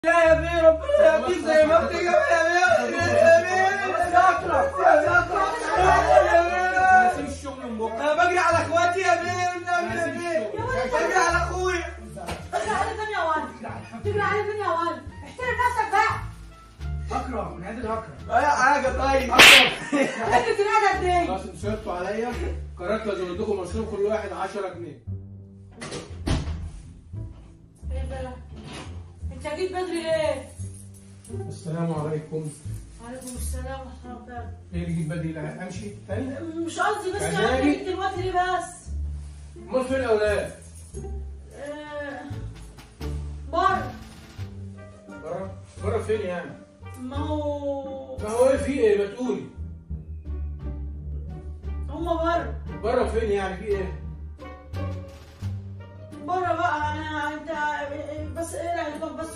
لا يا بيه ربنا يهديك زي ما انت جاي يا بيه يا بيه يا اكرم يا اكرم يا بيه سيب الشغل من بكره انا بجري على اخواتي يا بيه والنبي يا بيه بجري على اخويا تجري على فين يا ولد؟ تجري على فين يا ولد؟ احترم نفسك بقى اكرم من عند اكرم اي حاجه طيب انت بتنادى قد ايه؟ خلاص انتوا صرفتوا عليا قررت لازم اديكم مصروف كل واحد 10 جنيه ايه ده؟ انت جيت بدري ليه؟ السلام عليكم وعليكم السلام ورحمه الله وبركاته ايه اللي جيت بدري لا امشي تاني مش قصدي بس عشاني؟ يعني جيت دلوقتي ليه بس؟ امال فين الاولاد آه، بره بره بره فين يعني ما هو ما هو ايه في ايه ما تقولي هما بره بره فين يعني في ايه بره بقى انا انت بس ايه رايك بس